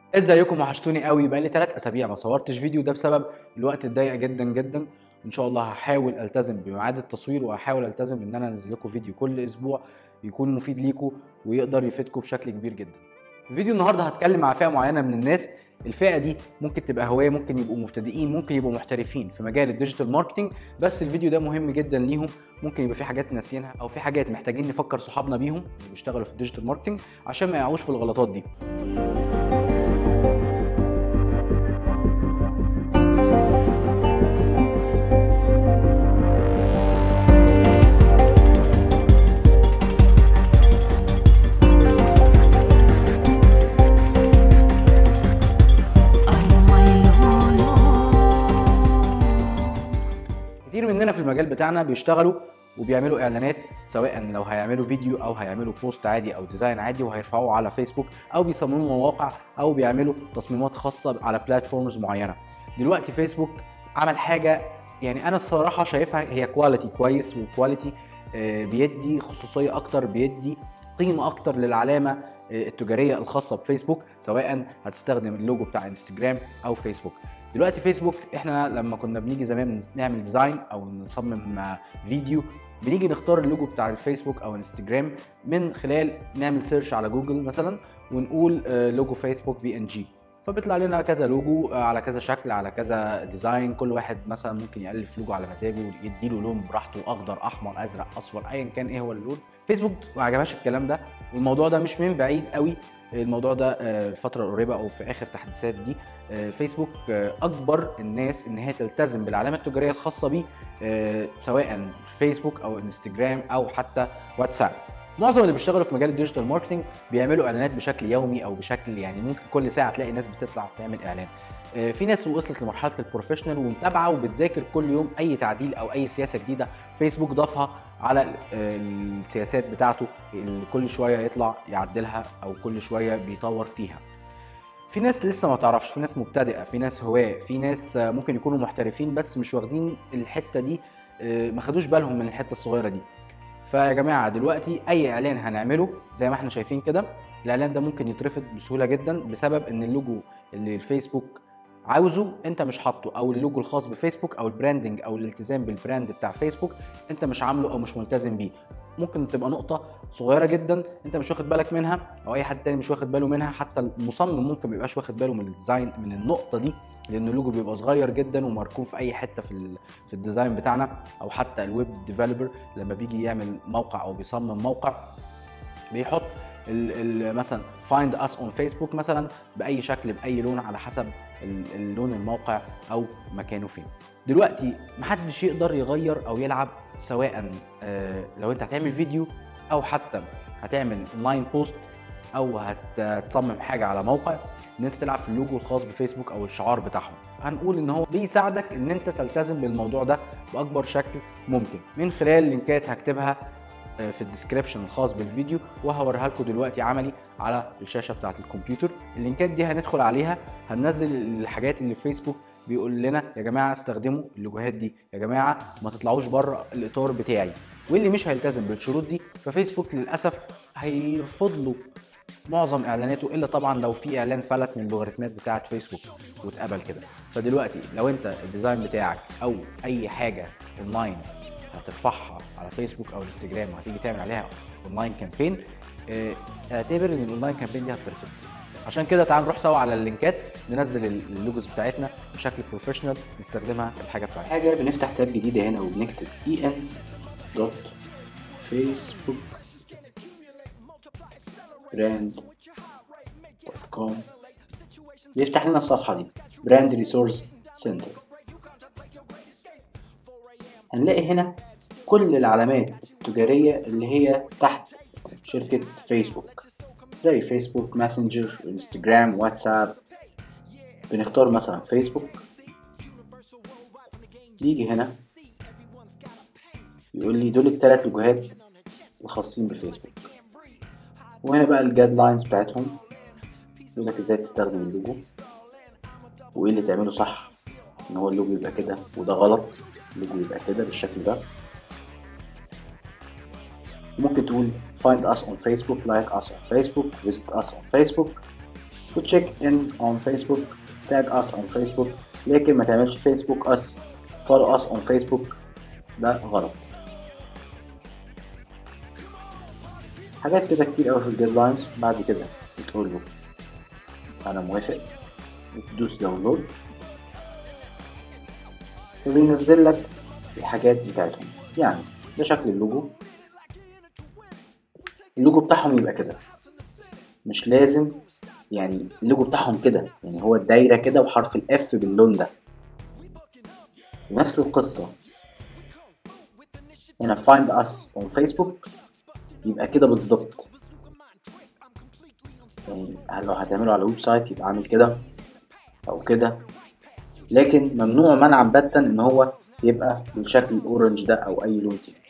ازيكم وحشتوني قوي بقالي ثلاث اسابيع ما صورتش فيديو ده بسبب الوقت الضيق جدا جدا ان شاء الله هحاول التزم بميعاد التصوير وهحاول التزم ان انا انزل لكم فيديو كل اسبوع يكون مفيد ليكم ويقدر يفيدكم بشكل كبير جدا في فيديو النهارده هتكلم مع فئه معينه من الناس الفئه دي ممكن تبقى هوايه ممكن يبقوا مبتدئين ممكن يبقوا محترفين في مجال الديجيتال ماركتنج بس الفيديو ده مهم جدا ليهم ممكن يبقى في حاجات ناسيينها او في حاجات محتاجين نفكر صحابنا بيهم اللي بيشتغلوا في الديجيتال ماركتنج عشان ما يقعوش في الغلطات دي كتير مننا في المجال بتاعنا بيشتغلوا وبيعملوا اعلانات سواء لو هيعملوا فيديو او هيعملوا بوست عادي او ديزاين عادي وهيرفعوه على فيسبوك او بيصمموا مواقع او بيعملوا تصميمات خاصه على بلاتفورمز معينه دلوقتي فيسبوك عمل حاجه يعني انا الصراحه شايفها هي كواليتي كويس وكواليتي آه، بيدي خصوصيه اكتر بيدي قيمه اكتر للعلامه آه، التجاريه الخاصه بفيسبوك سواء هتستخدم اللوجو بتاع انستجرام او فيسبوك دلوقتي فيسبوك احنا لما كنا بنيجي زمان نعمل ديزاين او نصمم آه، فيديو بنيجي نختار اللوجو بتاع الفيسبوك او انستجرام من خلال نعمل سيرش على جوجل مثلا ونقول آه، لوجو فيسبوك بي ان جي فبيطلع لنا كذا لوجو آه، على كذا شكل على كذا ديزاين كل واحد مثلا ممكن يالف لوجو على مزاجه يديله لون براحته اخضر احمر ازرق اصفر ايا كان ايه هو اللون فيسبوك ما عجبهاش الكلام ده والموضوع ده مش من بعيد قوي الموضوع ده آه، الفتره القريبه او في اخر تحديثات دي آه، فيسبوك آه، اجبر الناس ان هي تلتزم بالعلامه التجاريه الخاصه بيه آه، سواء فيسبوك او انستجرام او حتى واتساب معظم اللي بيشتغلوا في مجال الديجيتال ماركتنج بيعملوا اعلانات بشكل يومي او بشكل يعني ممكن كل ساعه تلاقي ناس بتطلع تعمل اعلان آه، في ناس وصلت لمرحله البروفيشنال ومتابعه وبتذاكر كل يوم اي تعديل او اي سياسه جديده فيسبوك ضافها على آه، السياسات بتاعته اللي كل شويه يطلع يعدلها او كل شويه بيطور فيها في ناس لسه ما تعرفش في ناس مبتدئه في ناس هواه في ناس آه، ممكن يكونوا محترفين بس مش واخدين الحته دي آه، ما خدوش بالهم من الحته الصغيره دي فيا جماعه دلوقتي اي اعلان هنعمله زي ما احنا شايفين كده الاعلان ده ممكن يترفض بسهوله جدا بسبب ان اللوجو اللي الفيسبوك عاوزه انت مش حاطه او اللوجو الخاص بفيسبوك او البراندنج او الالتزام بالبراند بتاع فيسبوك انت مش عامله او مش ملتزم بيه ممكن تبقى نقطة صغيرة جدا انت مش واخد بالك منها او اي حد تاني مش واخد باله منها حتى المصمم ممكن ما يبقاش واخد باله من الديزاين من النقطة دي لان اللوجو بيبقى صغير جدا ومركون في اي حتة في ال- في الديزاين بتاعنا او حتى الويب ديفلوبر لما بيجي يعمل موقع او بيصمم موقع بيحط ال ال مثلا فايند اس اون فيسبوك مثلا باي شكل باي لون على حسب ال- اللون الموقع او مكانه فين دلوقتي محدش يقدر يغير او يلعب سواء آه، لو انت هتعمل فيديو او حتى هتعمل اونلاين بوست او هتصمم حاجه على موقع ان انت تلعب في اللوجو الخاص بفيسبوك او الشعار بتاعهم هنقول ان هو بيساعدك ان انت تلتزم بالموضوع ده باكبر شكل ممكن من خلال لينكات هكتبها آه، في الديسكربشن الخاص بالفيديو وهوريها لكم دلوقتي عملي على الشاشه بتاعه الكمبيوتر اللينكات دي هندخل عليها هننزل الحاجات اللي فيسبوك بيقول لنا يا جماعه استخدموا اللوجوهات دي يا جماعه ما تطلعوش بره الاطار بتاعي واللي مش هيلتزم بالشروط دي ففيسبوك للاسف هيرفض له معظم اعلاناته الا طبعا لو في اعلان فلت من اللوغاريتمات بتاعه فيسبوك واتقبل كده فدلوقتي لو انت الديزاين بتاعك او اي حاجه اونلاين هترفعها على فيسبوك او انستجرام وهتيجي تعمل عليها اونلاين كامبين اه، اعتبر ان الاونلاين كامبين دي هترفض عشان كده تعال نروح سوا على اللينكات ننزل اللوجوز بتاعتنا بشكل بروفيشنال نستخدمها في الحاجه بتاعتنا حاجه بنفتح تاب جديده هنا وبنكتب اي ان دوت فيسبوك براند دوت كوم بيفتح لنا الصفحه دي براند ريسورس سنتر هنلاقي هنا كل العلامات التجارية اللي هي تحت شركة فيسبوك زي فيسبوك ماسنجر انستجرام واتساب بنختار مثلا فيسبوك يجي هنا يقول لي دول الثلاث لوجوهات الخاصين بفيسبوك وهنا بقى الجايد لاينز بتاعتهم يقول لك ازاي تستخدم اللوجو وايه اللي تعمله صح ان هو اللوجو يبقى كده وده غلط اللوجو يبقى كده بالشكل ده ممكن تقول find us on Facebook like us on Facebook visit us on Facebook وتشيك ان اون فيسبوك تاج اس اون فيسبوك لكن ما تعملش فيسبوك اس فولو اس اون فيسبوك ده غلط حاجات كده كتير قوي في الجايدلاينز بعد كده بتقول له انا موافق وتدوس داونلود فبينزل لك الحاجات بتاعتهم يعني ده شكل اللوجو اللوجو بتاعهم يبقى كده مش لازم يعني اللوجو بتاعهم كده يعني هو الدايره كده وحرف الاف باللون ده نفس القصه هنا find us on Facebook يبقى كده بالظبط يعني لو هتعمله على ويب سايت يبقى عامل كده او كده لكن ممنوع منعا باتا ان هو يبقى بالشكل الاورنج ده او اي لون تاني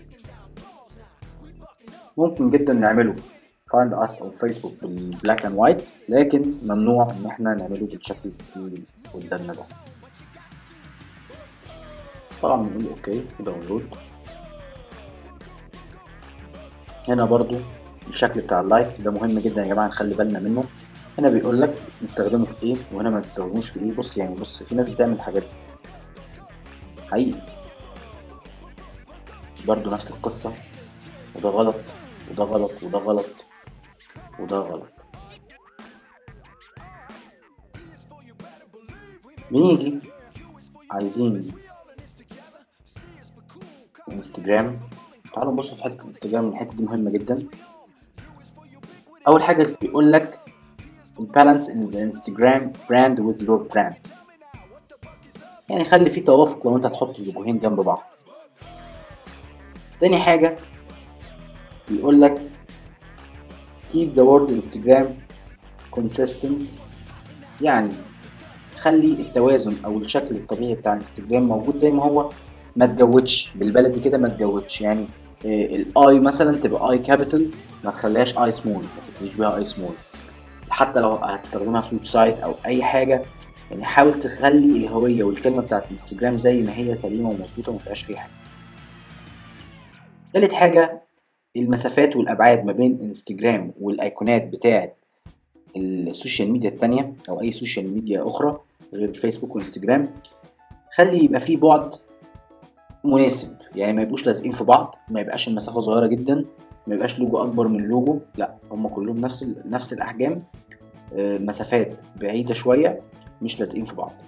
ممكن جدا نعمله find us on Facebook بالبلاك اند وايت لكن ممنوع ان احنا نعمله بالشكل اللي قدامنا ده طبعا بنقول اوكي وداونلود هنا برضو الشكل بتاع اللايك ده مهم جدا يا جماعه نخلي بالنا منه هنا بيقول لك نستخدمه في ايه وهنا ما نستخدموش في ايه بص يعني بص في ناس بتعمل الحاجات دي حقيقي برضو نفس القصة وده غلط وده غلط وده غلط وده غلط بنيجي عايزين انستجرام تعالوا نبص في حته الانستجرام الحته دي مهمه جدا اول حاجه بيقول لك البالانس ان ذا انستجرام براند وذ يور براند يعني خلي في توافق لو انت هتحط اللوجوهين جنب بعض تاني حاجه بيقول لك keep the word Instagram consistent يعني خلي التوازن او الشكل الطبيعي بتاع الانستجرام موجود زي ما هو ما تجودش بالبلدي كده ما تجودش يعني الاي مثلا تبقى اي كابيتال ما تخليهاش اي سمول ما تبتديش بيها اي سمول حتى لو هتستخدمها في ويب سايت او اي حاجه يعني حاول تخلي الهويه والكلمه بتاعت الانستجرام زي ما هي سليمه ومظبوطه وما فيهاش اي حاجه تالت حاجه المسافات والابعاد ما بين انستجرام والايقونات بتاعت السوشيال ميديا التانية او اي سوشيال ميديا اخرى غير فيسبوك وانستجرام خلي يبقى في بعد مناسب يعني ما يبقوش لازقين في بعض ما يبقاش المسافه صغيره جدا ما يبقاش لوجو اكبر من لوجو لا هم كلهم نفس نفس الاحجام مسافات بعيده شويه مش لازقين في بعض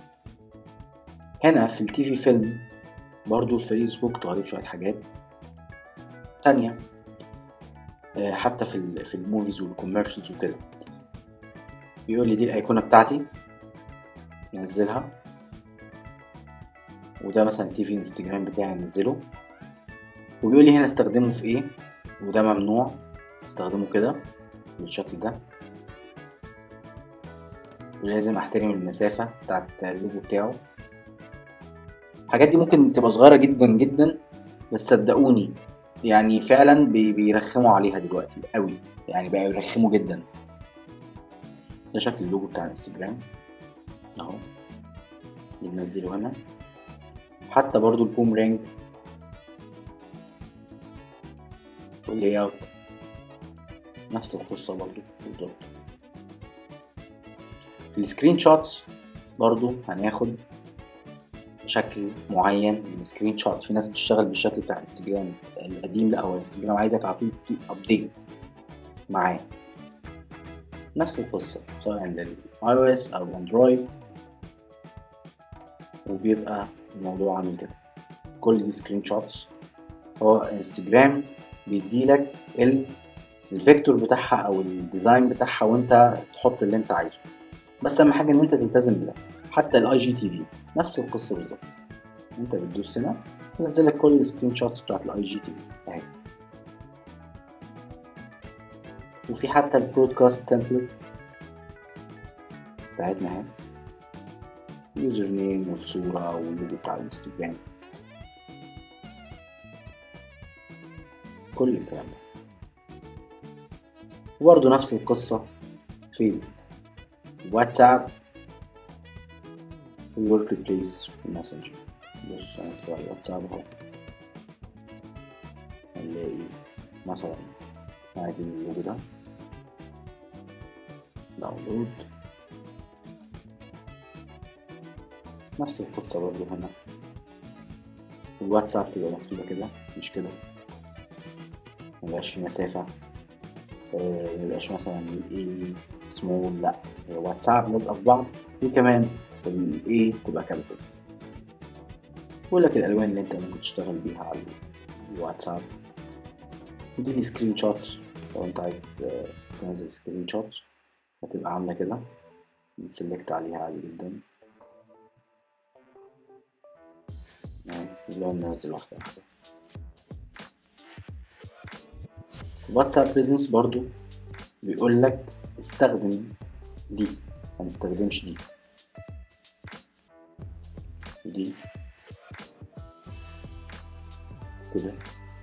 هنا في التي في فيلم برضو الفيسبوك تغير شويه حاجات تانية حتى في في الموفيز والكوميرشلز وكده بيقول لي دي الايقونه بتاعتي ننزلها وده مثلا تي في انستجرام بتاعي انزله وبيقول لي هنا استخدمه في ايه وده ممنوع استخدمه كده بالشكل ده ولازم احترم المسافة بتاعت اللوجو بتاعه الحاجات دي ممكن تبقى صغيرة جدا جدا بس صدقوني يعني فعلا بي بيرخموا عليها دلوقتي قوي يعني بقى يرخموا جدا ده شكل اللوجو بتاع الانستجرام اهو بننزله هنا حتى برضو البوم رينج واللاي اوت نفس القصة برضو بالظبط في السكرين شوتس برضو هناخد شكل معين من السكرين شوت في ناس بتشتغل بالشكل بتاع الانستجرام القديم لا هو الانستجرام عايزك على طول في ابديت معاه نفس القصة سواء للاي او اس او اندرويد وبيبقى الموضوع عامل كده كل دي سكرين شوتس هو انستجرام بيديلك الفيكتور بتاعها او الديزاين بتاعها وانت تحط اللي انت عايزه بس اهم حاجه ان انت تلتزم بده حتى الاي جي تي في نفس القصه بالظبط انت بتدوس هنا تنزل لك كل السكرين شوتس بتاعت الاي جي تي في اهي وفي حتى البرودكاست تمبلت بتاعتنا اهي يوزر نيم والصورة واللوجو بتاع الانستجرام كل الكلام ده وبرضه نفس القصة في الواتساب والورك بليس والماسنجر بص انا بتوع الواتساب اهو هنلاقي مثلا عايزين اللوجو ده داونلود نفس القصة برضه هنا الواتساب تبقى مكتوبة كده مش كده ميبقاش في مسافة آه، ميبقاش مثلا ايه سمول لا هي واتساب لازقة في بعض وكمان الايه تبقى كابيتال بقول لك الالوان اللي انت ممكن تشتغل بيها على الواتساب ودي دي سكرين شوت لو انت عايز ت- تنزل سكرين شوت هتبقى عاملة كده نسلكت عليها عادي جدا تمام، اللي هو ننزل واحدة واحدة واتساب بيزنس برضو بيقول لك استخدم دي ما نستخدمش دي دي كده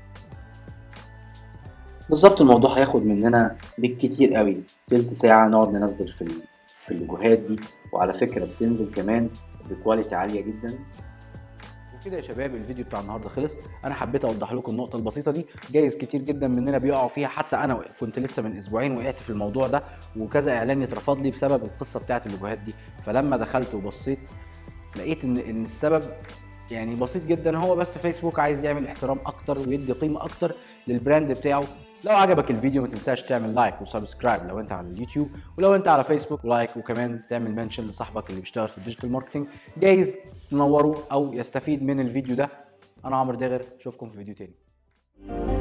بالظبط الموضوع هياخد مننا بالكتير قوي تلت ساعة نقعد ننزل في ال- في اللوجوهات دي وعلى فكرة بتنزل كمان بكواليتي عالية جدا وكده يا شباب الفيديو بتاع النهارده خلص انا حبيت اوضح لكم النقطه البسيطه دي جايز كتير جدا مننا بيقعوا فيها حتى انا كنت لسه من اسبوعين وقعت في الموضوع ده وكذا اعلان اترفض لي بسبب القصه بتاعت اللوجوهات دي فلما دخلت وبصيت لقيت ان ان السبب يعني بسيط جدا هو بس فيسبوك عايز يعمل احترام اكتر ويدي قيمه اكتر للبراند بتاعه لو عجبك الفيديو ما تنساش تعمل لايك وسبسكرايب لو انت على اليوتيوب ولو انت على فيسبوك لايك وكمان تعمل منشن لصاحبك اللي بيشتغل في الديجيتال ماركتنج جايز تنوروا او يستفيد من الفيديو ده انا عمرو داغر اشوفكم في فيديو تاني